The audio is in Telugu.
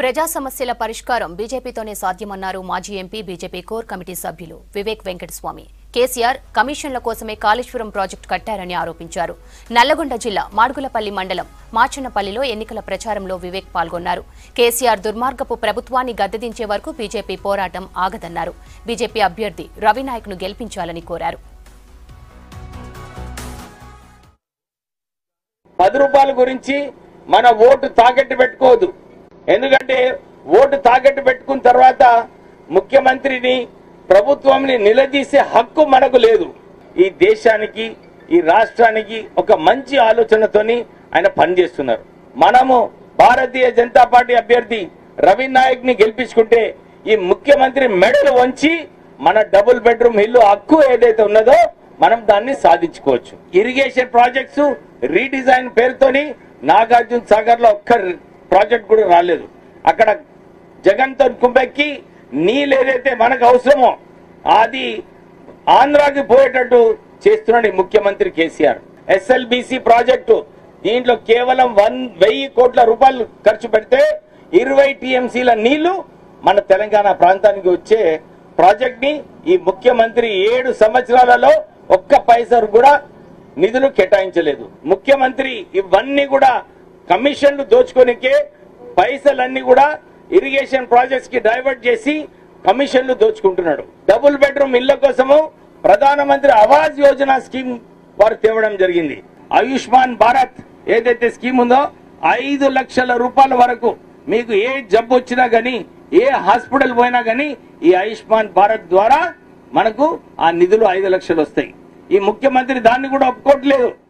ప్రజా సమస్యల పరిష్కారం బీజేపీతోనే సాధ్యమన్నారు మాజీ ఎంపీ బీజేపీ కోర్ కమిటీ సభ్యులు వివేక్ వెంకటస్వామి కేసీఆర్ కమిషన్ల కోసమే కాళేశ్వరం ప్రాజెక్టు కట్టారని ఆరోపించారు నల్లగొండ జిల్లా మాడుగులపల్లి మండలం మాచన్నపల్లిలో ఎన్నికల ప్రచారంలో వివేక్ పాల్గొన్నారు కేసీఆర్ దుర్మార్గపు ప్రభుత్వాన్ని గద్దెదించే వరకు బీజేపీ పోరాటం ఆగదన్నారు బీజేపీ అభ్యర్థి రవినాయక్ను గెలిపించాలని కోరారు పది రూపాయల గురించి మన ఓటు తాకట్టు పెట్టుకోవద్దు ఎందుకంటే ఓటు తాకట్టు పెట్టుకున్న తర్వాత ముఖ్యమంత్రిని ప్రభుత్వంని నిలదీసే హక్కు మనకు లేదు ఈ దేశానికి ఈ రాష్ట్రానికి ఒక మంచి ఆలోచనతోని ఆయన పనిచేస్తున్నారు మనము భారతీయ జనతా పార్టీ అభ్యర్థి రవి నాయక్ ని గెలిపించుకుంటే ఈ ముఖ్యమంత్రి మెడలు వంచి మన డబుల్ బెడ్రూమ్ ఇల్లు హక్కు ఏదైతే ఉన్నదో మనం దాన్ని సాధించుకోవచ్చు ఇరిగేషన్ ప్రాజెక్ట్స్ రీడిజైన్ పేరుతోని నాగార్జున సాగర్ లో ఒక్క ప్రాజెక్ట్ కూడా రాలేదు అక్కడ జగన్ తో కుంపెక్కి నీళ్ళు ఏదైతే మనకు అవసరమో అది ఆంధ్రాకి పోయేటట్టు చేస్తున్నాడు ఈ ముఖ్యమంత్రి కేసీఆర్ ఎస్ఎల్బిసి ప్రాజెక్టు దీంట్లో కేవలం వన్ వెయ్యి కోట్ల రూపాయలు ఖర్చు పెడితే ఇరవై టీఎంసీల నీళ్లు మన తెలంగాణ ప్రాంతానికి వచ్చే ప్రాజెక్ట్ ని ఈ ముఖ్యమంత్రి ఏడు సంవత్సరాలలో ఒక్క పైసరు కూడా నిధులు కేటాయించలేదు ముఖ్యమంత్రి ఇవన్నీ కూడా కమిషన్లు దోచుకోనికే పైసలన్నీ కూడా ఇరిగేషన్ ప్రాజెక్ట్స్ కి డైవర్ట్ చేసి కమిషన్లు దోచుకుంటున్నాడు డబుల్ బెడ్రూమ్ ఇళ్ల కోసము ప్రధానమంత్రి ఆవాస్ యోజన స్కీమ్ వారు తేవడం జరిగింది ఆయుష్మాన్ భారత్ ఏదైతే స్కీమ్ ఉందో ఐదు లక్షల రూపాయల వరకు మీకు ఏ జబ్బు వచ్చినా గానీ ఏ హాస్పిటల్ పోయినా గానీ ఈ ఆయుష్మాన్ భారత్ ద్వారా మనకు ఆ నిధులు ఐదు లక్షలు వస్తాయి ఈ ముఖ్యమంత్రి దాన్ని కూడా ఒప్పుకోవట్లేదు